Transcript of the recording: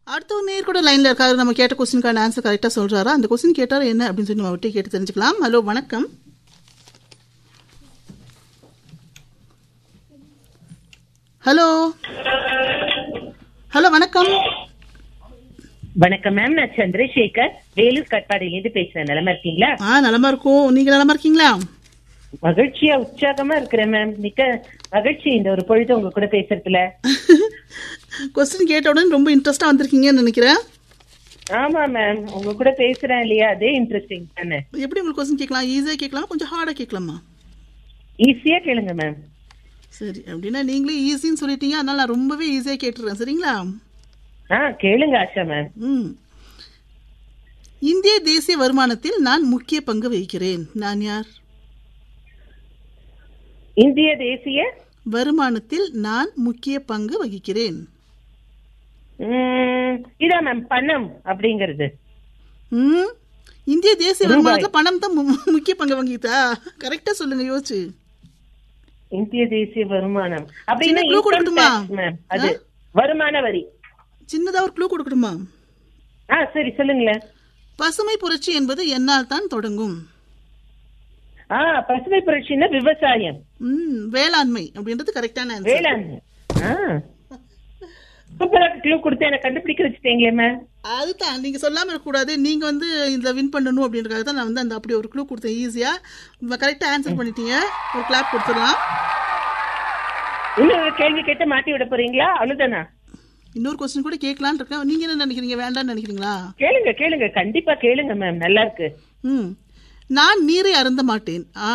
அடுத்த ஒரு நேர் கூட லைன்ல இருக்காரு நம்ம கேட்ட கொஸ்டினுக்கான ஆன்சர் கரெக்டா சொல்றாரா அந்த கொஸ்டின் கேட்டாரு என்ன அப்படின்னு சொல்லி நம்ம விட்டு கேட்டு தெரிஞ்சுக்கலாம் ஹலோ வணக்கம் ஹலோ ஹலோ வணக்கம் வணக்கம் மேம் நான் சந்திரசேகர் வேலூர் கட்பாடியிலிருந்து பேசுறேன் நிலமா இருக்கீங்களா ஆ நலமா இருக்கும் நீங்க நலமா இருக்கீங்களா மகிழ்ச்சியா உற்சாகமா இருக்கிறேன் மேம் மிக்க மகிழ்ச்சி இந்த ஒரு பொழுது உங்க கூட பேசுறதுல கொஸ்டின் கேட்ட உடனே ரொம்ப இன்ட்ரெஸ்டா வந்திருக்கீங்கன்னு நினைக்கிறேன் ஆமா மேம் உங்க கூட பேசுறேன் இல்லையா அதே இன்ட்ரெஸ்டிங் தானே எப்படி உங்களுக்கு கொஸ்டின் கேட்கலாம் ஈஸியா கேட்கலாமா கொஞ்சம் ஹார்டா கேட்கலாமா ஈஸியா கேளுங்க மேம் சரி அப்படின்னா நீங்களே ஈஸின்னு சொல்லிட்டீங்க அதனால நான் ரொம்பவே ஈஸியா கேட்டுறேன் சரிங்களா ஆ கேளுங்க ஆஷா மேம் ம் இந்திய தேசிய வருமானத்தில் நான் முக்கிய பங்கு வகிக்கிறேன் நான் யார் இந்திய தேசிய வருமானத்தில் நான் முக்கிய பங்கு வகிக்கிறேன் ம், இதான் மேம் பணம் அப்படிங்கிறது ம் இந்திய தேசிய ரூபாய். வருமானத்துல பணம் தான் மு- முக்கிய பங்கு வகித்தா கரெக்டா சொல்லுங்க யோசிச்சு இந்திய தேசிய வருமானம் அப்படின்னா சின்ன clue income கொடுக்கட்டுமா? tax, மேம் அது ஆ? வருமான வரி சின்னதா ஒரு க்ளூ கொடுக்கட்டுமா ஆ சரி சொல்லுங்களேன் பசுமை புரட்சி என்பது என்னால் தான் தொடங்கும் ஆ பசுமை புரட்சின்னா விவசாயம் ம் வேளாண்மை அப்படின்றது கரெக்டான ஆன்சர் வேளாண்மை ஆ சூப்பரா க்ளூ கொடுத்து எனக்கு கண்டுபிடிக்க வச்சுட்டீங்களே மேம் அதுதான் நீங்க சொல்லாம இருக்கக்கூடாது நீங்க வந்து இதுல வின் பண்ணணும் அப்படின்றதுக்காக தான் நான் வந்து அந்த அப்படி ஒரு க்ளூ கொடுத்தேன் ஈஸியா கரெக்டா ஆன்சர் பண்ணிட்டீங்க ஒரு கிளாப் கொடுத்துடலாம் இன்னொரு கேள்வி கேட்டு மாட்டி விட போறீங்களா அவ்வளவுதானா இன்னொரு கொஸ்டின் கூட கேட்கலான்னு இருக்கேன் நீங்க என்ன நினைக்கிறீங்க வேண்டாம்னு நினைக்கிறீங்களா கேளுங்க கேளுங்க கண்டிப்பா கேளுங்க மேம் நல்லா இருக்கு ம் நான் நீரை அருந்த மாட்டேன்